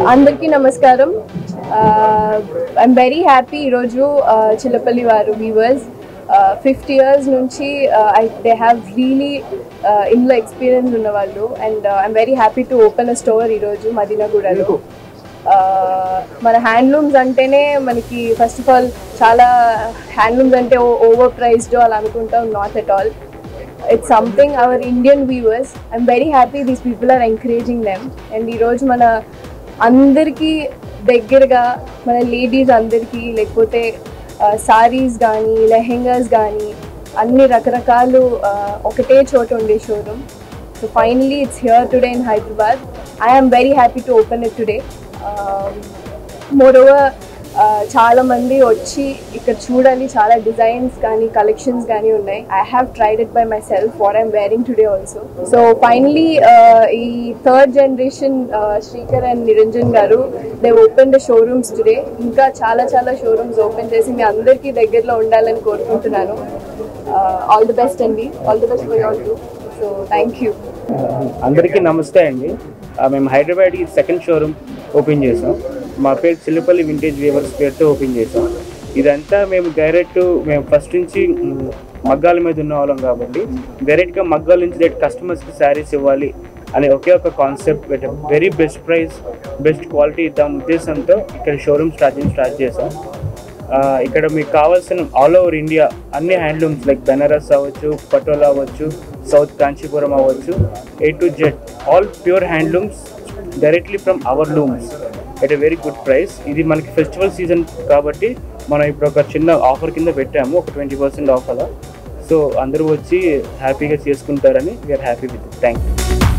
అందరికీ నమస్కారం I'm very happy ఈరోజు చిల్లపల్లి వారు వీవర్స్ ఫిఫ్టీ ఇయర్స్ నుంచి ఐ దే హ్యావ్ రియలీ ఇందులో ఎక్స్పీరియన్స్ ఉన్నవాళ్ళు and I'm very happy to open a store ఈరోజు మదీనాగూడలో Uh, మన హ్యాండ్లూమ్స్ అంటేనే మనకి ఫస్ట్ ఆఫ్ ఆల్ చాలా హ్యాండ్లూమ్స్ అంటే ఓవర్ ప్రైస్డ్ అలా అనుకుంటాం not at all it's something our Indian viewers I'm very happy these people are encouraging them and ఈరోజు మన అందరికీ దగ్గరగా మన లేడీస్ అందరికీ లేకపోతే సారీస్ కానీ లెహెంగాస్ కానీ అన్ని రకరకాలు uh, ఒకటే చోట ఉండే showroom so finally it's here today in Hyderabad I am very happy to open it today moreover చాలా మంది వచ్చి ఇక్కడ చూడాలి చాలా డిజైన్స్ కానీ కలెక్షన్స్ కానీ ఉన్నాయి I have tried it by myself what I'm wearing today also so finally ఈ third generation Srikar and Niranjan garu they open the showrooms today ఇంకా చాలా చాలా షోరూమ్స్ ఓపెన్ చేసి మీ అందరికీ దగ్గరలో ఉండాలని కోరుకుంటున్నాను ఆల్ ది బెస్ట్ అండి all the best for all too so thank you అందరికీ నమస్తే అండి ఆ, మేము హైదరాబాద్కి సెకండ్ షోరూమ్ ఓపెన్ చేసాం మా పేరు చిల్లపల్లి వింటేజ్ వేవర్స్ పేరుతో ఓపెన్ చేసాం ఇదంతా మేము డైరెక్ట్ మేము ఫస్ట్ నుంచి మ్, మగ్గాల మీద ఉన్న వాళ్ళం కాబట్టి డైరెక్ట్గా మగ్గాల నుంచి డైరెక్ట్ కస్టమర్స్కి శారీస్ ఇవ్వాలి అనే ఒకే ఒక కాన్సెప్ట్ పెట్టాం very best price best quality ఇద్దాం ఉద్దేశంతో ఇక్కడ షోరూమ్ స్టార్టింగ్ స్టార్ట్ చేసాం ఆ, ఇక్కడ మీకు కావాల్సిన ఆల్ ఓవర్ ఇండియా అన్ని హ్యాండ్లూమ్స్ లైక్ బెనారస్ అవ్వచ్చు పటోలా అవ్వచ్చు సౌత్ కాంచీపురం అవ్వచ్చు A to Z all pure handlooms directly from our looms at a very good price ఇది మనకి ఫెస్టివల్ సీజన్ కాబట్టి మనం ఇప్పుడు ఒక చిన్న ఆఫర్ కింద పెట్టాము ఒక ట్వంటీ పర్సెంట్ ఆఫర్ సో అందరూ వచ్చి హ్యాపీగా చేసుకుంటారని we are happy with thank you